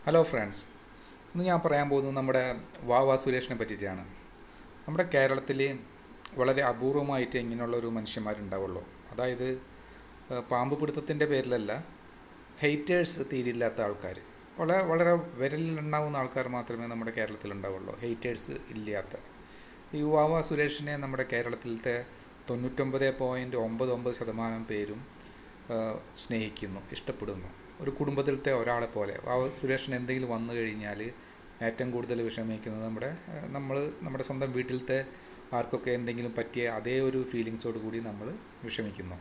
hello friends ഇന്ന് ഞാൻ പറയാൻ പോകുന്നത് നമ്മുടെ വാവ സുരേഷിനെ പറ്റിയിട്ടാണ് നമ്മുടെ കേരളത്തിൽ വളരെ അപൂർവമായിട്ട് ഇങ്ങനെയുള്ള ഒരു മനുഷ്യന്മാരുണ്ടാവുള്ളൂ അതായത് ഏഹ്, പാമ്പ് പിടുത്തത്തിൻ്റെ പേരിലല്ല ഹെയ്റ്റേഴ്സ് തീരില്ലാത്ത ആൾക്കാർ വളരെ വളരെ വിരലിലുണ്ടാവുന്ന ആൾക്കാർ മാത്രമേ നമ്മുടെ കേരളത്തിൽ ഉണ്ടാവുള്ളൂ ഹെയ്റ്റേഴ്സ് ഇല്ലാത്ത ഈ വാവ സുരേഷിനെ നമ്മുടെ കേരളത്തിലത്തെ തൊണ്ണൂറ്റൊമ്പത് പോയിൻറ്റ് ഒമ്പത് ഒമ്പത് ശതമാനം പേരും ഏഹ്, സ്നേഹിക്കുന്നു ഇഷ്ടപ്പെടുന്നു ഒരു കുടുംബത്തിലത്തെ ഒരാളെ പോലെ വാവ സുരേഷിന് എന്തെങ്കിലും വന്നു കഴിഞ്ഞാൽ ഏറ്റവും കൂടുതൽ വിഷമിക്കുന്നത് നമ്മുടെ ഏഹ്, നമ്മൾ നമ്മുടെ സ്വന്തം വീട്ടിലത്തെ ആർക്കൊക്കെ എന്തെങ്കിലും പറ്റിയ അതേ ഒരു ഫീലിങ്സോട് കൂടി നമ്മൾ വിഷമിക്കുന്നു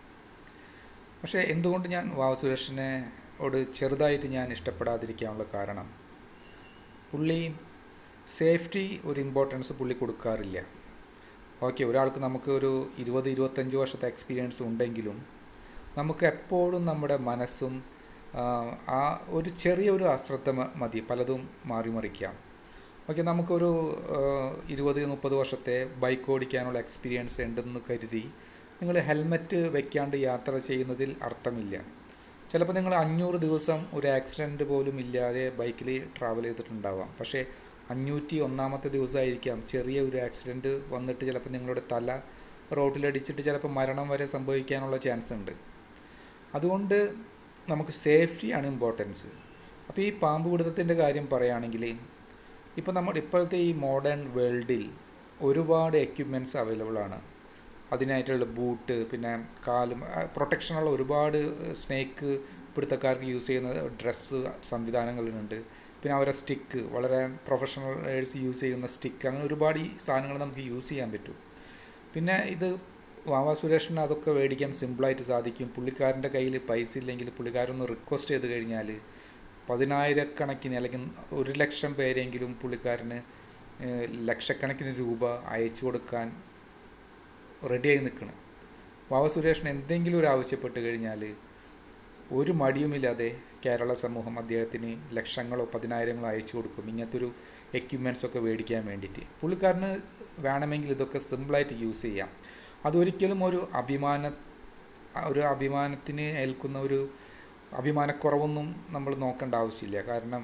പക്ഷേ എന്തുകൊണ്ട് ഞാൻ വാവ സുരേഷിനെ ഓട് ചെറുതായിട്ട് ഞാൻ ഇഷ്ടപ്പെടാതിരിക്കാനുള്ള കാരണം പുള്ളി സേഫ്റ്റി ഒരു ഇമ്പോർട്ടൻസ് പുള്ളി കൊടുക്കാറില്ല ഓക്കെ ഒരാൾക്ക് നമുക്ക് ഒരു ഇരുപത് ഇരുപത്തഞ്ച് വർഷത്തെ എക്സ്പീരിയൻസ് ഉണ്ടെങ്കിലും നമുക്ക് എപ്പോഴും നമ്മുടെ മനസ്സും ആ, ആ ഒരു ചെറിയൊരു അശ്രദ്ധ മ- മതി പലതും മാറി മറിക്കാം ഓക്കെ നമുക്കൊരു ആ, ഇരുപത് മുപ്പത് വർഷത്തെ ബൈക്ക് ഓടിക്കാനുള്ള എക്സ്പീരിയൻസ് ഉണ്ടെന്ന് കരുതി നിങ്ങൾ ഹെൽമെറ്റ് വെക്കാണ്ട് യാത്ര ചെയ്യുന്നതിൽ അർത്ഥമില്ല ചിലപ്പോൾ നിങ്ങൾ അഞ്ഞൂറ് ദിവസം ഒരു ആക്സിഡൻറ്റ് പോലും ഇല്ലാതെ ബൈക്കിൽ ട്രാവൽ ചെയ്തിട്ടുണ്ടാവാം പക്ഷേ അഞ്ഞൂറ്റി ഒന്നാമത്തെ ദിവസമായിരിക്കാം ചെറിയ ഒരു ആക്സിഡൻറ്റ് വന്നിട്ട് ചിലപ്പോൾ നിങ്ങളുടെ തല റോട്ടിലടിച്ചിട്ട് ചിലപ്പോൾ മരണം വരെ സംഭവിക്കാനുള്ള ചാൻസ് ഉണ്ട് അതുകൊണ്ട് നമുക്ക് സേഫ്റ്റിയാണ് ഇമ്പോർട്ടൻസ് അപ്പോൾ ഈ പാമ്പ് പിടുത്തത്തിൻ്റെ കാര്യം പറയുകയാണെങ്കിൽ ഇപ്പോൾ നമ്മുടെ ഇപ്പോഴത്തെ ഈ മോഡേൺ വേൾഡിൽ ഒരുപാട് എക്യുപ്മെൻറ്റ്സ് അവൈലബിൾ ആണ് അതിനായിട്ടുള്ള ബൂട്ട് പിന്നെ കാലും പ്രൊട്ടക്ഷനുള്ള ഒരുപാട് സ്നേക്ക് പിടുത്തക്കാർക്ക് യൂസ് ചെയ്യുന്ന ഡ്രസ്സ് സംവിധാനങ്ങളുണ്ട് പിന്നെ അവരെ സ്റ്റിക്ക് വളരെ പ്രൊഫഷണലേഴ്സ് യൂസ് ചെയ്യുന്ന സ്റ്റിക്ക് അങ്ങനെ ഒരുപാട് ഈ സാധനങ്ങൾ നമുക്ക് യൂസ് ചെയ്യാൻ പറ്റും പിന്നെ ഇത് വാവ സുരേഷിന് അതൊക്കെ മേടിക്കാൻ സിമ്പിളായിട്ട് സാധിക്കും പുള്ളിക്കാരൻ്റെ കയ്യിൽ പൈസ ഇല്ലെങ്കിൽ പുള്ളിക്കാരൊന്ന് റിക്വസ്റ്റ് ചെയ്ത് കഴിഞ്ഞാൽ പതിനായിരക്കണക്കിന് അല്ലെങ്കിൽ ഒരു ലക്ഷം പേരെങ്കിലും പുള്ളിക്കാരന് ഏഹ്, ലക്ഷക്കണക്കിന് രൂപ അയച്ചു കൊടുക്കാൻ റെഡിയായി നിൽക്കണം വാവ സുരേഷിന് എന്തെങ്കിലും ഒരു ആവശ്യപ്പെട്ട് കഴിഞ്ഞാൽ ഒരു മടിയുമില്ലാതെ കേരള സമൂഹം അദ്ദേഹത്തിന് ലക്ഷങ്ങളോ പതിനായിരങ്ങളോ അയച്ചു കൊടുക്കും ഇങ്ങനത്തെ ഒരു എക്യുപ്മെൻറ്റ്സ് ഒക്കെ മേടിക്കാൻ വേണ്ടിയിട്ട് പുള്ളിക്കാരന് വേണമെങ്കിൽ ഇതൊക്കെ സിമ്പിളായിട്ട് യൂസ് ചെയ്യാം അതൊരിക്കലും ഒരു അഭിമാന ഒരു അഭിമാനത്തിന് ഏൽക്കുന്ന ഒരു അഭിമാനക്കുറവൊന്നും നമ്മൾ നോക്കേണ്ട ആവശ്യമില്ല കാരണം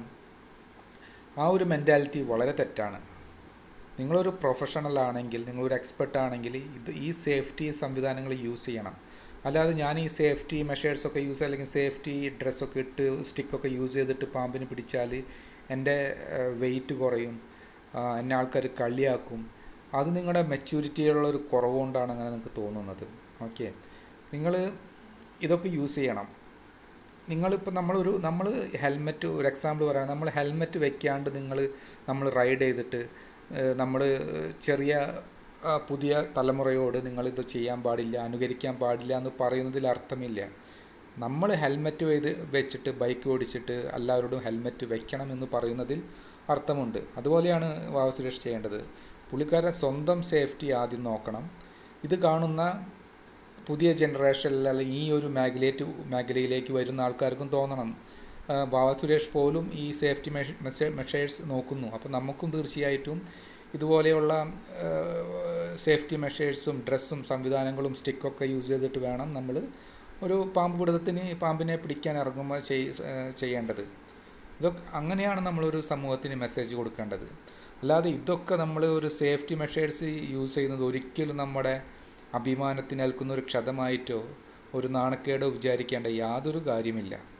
ആ ഒരു മെൻറ്റാലിറ്റി വളരെ തെറ്റാണ് നിങ്ങളൊരു പ്രൊഫഷണൽ ആണെങ്കിൽ നിങ്ങളൊരു എക്സ്പെർട്ട് ആണെങ്കിൽ ഇത് ഈ സേഫ്റ്റി സംവിധാനങ്ങൾ യൂസ് ചെയ്യണം അല്ലാതെ ഞാൻ ഈ സേഫ്റ്റി മെഷേഴ്സ് ഒക്കെ യൂസ് അല്ലെങ്കിൽ സേഫ്റ്റി ഡ്രസ്സൊക്കെ ഇട്ട് സ്റ്റിക്കൊക്കെ യൂസ് ചെയ്തിട്ട് പാമ്പിന് പിടിച്ചാൽ എൻ്റെ വെയിറ്റ് കുറയും ആ, എന്നെ ആൾക്കാർ കളിയാക്കും അത് നിങ്ങളുടെ മെച്യൂരിറ്റിയുള്ള ഒരു കുറവുകൊണ്ടാണ് അങ്ങനെ നിങ്ങൾക്ക് തോന്നുന്നത് ഓക്കെ നിങ്ങൾ ഇതൊക്കെ യൂസ് ചെയ്യണം നിങ്ങളിപ്പോൾ നമ്മളൊരു നമ്മൾ ഹെൽമെറ്റ് ഒരു എക്സാമ്പിൾ പറയാം നമ്മൾ ഹെൽമെറ്റ് വെക്കാണ്ട് നിങ്ങൾ നമ്മൾ റൈഡ് ചെയ്തിട്ട് നമ്മൾ ചെറിയ ആ, പുതിയ തലമുറയോട് നിങ്ങളിത് ചെയ്യാൻ പാടില്ല അനുകരിക്കാൻ പാടില്ല എന്ന് പറയുന്നതിൽ അർത്ഥമില്ല നമ്മൾ ഹെൽമെറ്റ് ചെയ്ത് വെച്ചിട്ട് ബൈക്ക് ഓടിച്ചിട്ട് എല്ലാവരോടും ഹെൽമെറ്റ് വെക്കണമെന്ന് പറയുന്നതിൽ അർത്ഥമുണ്ട് അതുപോലെയാണ് വാവ സുരേഷ് ചെയ്യേണ്ടത് പുള്ളിക്കാരൻ സ്വന്തം സേഫ്റ്റി ആദ്യം നോക്കണം ഇത് കാണുന്ന പുതിയ ജനറേഷനിൽ അല്ലെങ്കിൽ ഈ ഒരു മേഖലയിട്ട് മേഖലയിലേക്ക് വരുന്ന ആൾക്കാർക്കും തോന്നണം ആ, ബാബ സുരേഷ് പോലും ഈ സേഫ്റ്റി മെഷേഴ്സ് നോക്കുന്നു അപ്പോൾ നമുക്കും തീർച്ചയായിട്ടും ഇതുപോലെയുള്ള സേഫ്റ്റി മെഷേഴ്സും ഡ്രസ്സും സംവിധാനങ്ങളും സ്റ്റിക്കൊക്കെ യൂസ് ചെയ്തിട്ട് വേണം നമ്മൾ ഒരു പാമ്പ് പിടുത്തത്തിന് പാമ്പിനെ പിടിക്കാൻ ഇറങ്ങുമ്പോൾ ചെയ് ആ, ചെയ്യേണ്ടത് ഇതൊക്കെ അങ്ങനെയാണ് നമ്മളൊരു സമൂഹത്തിന് മെസ്സേജ് കൊടുക്കേണ്ടത് അല്ലാതെ ഇതൊക്കെ നമ്മൾ ഒരു സേഫ്റ്റി മെഷേഴ്സ് യൂസ് ചെയ്യുന്നത് ഒരിക്കലും നമ്മുടെ അഭിമാനത്തിനേൽക്കുന്ന ഒരു ക്ഷതമായിട്ടോ ഒരു നാണക്കേടോ വിചാരിക്കേണ്ട യാതൊരു കാര്യമില്ല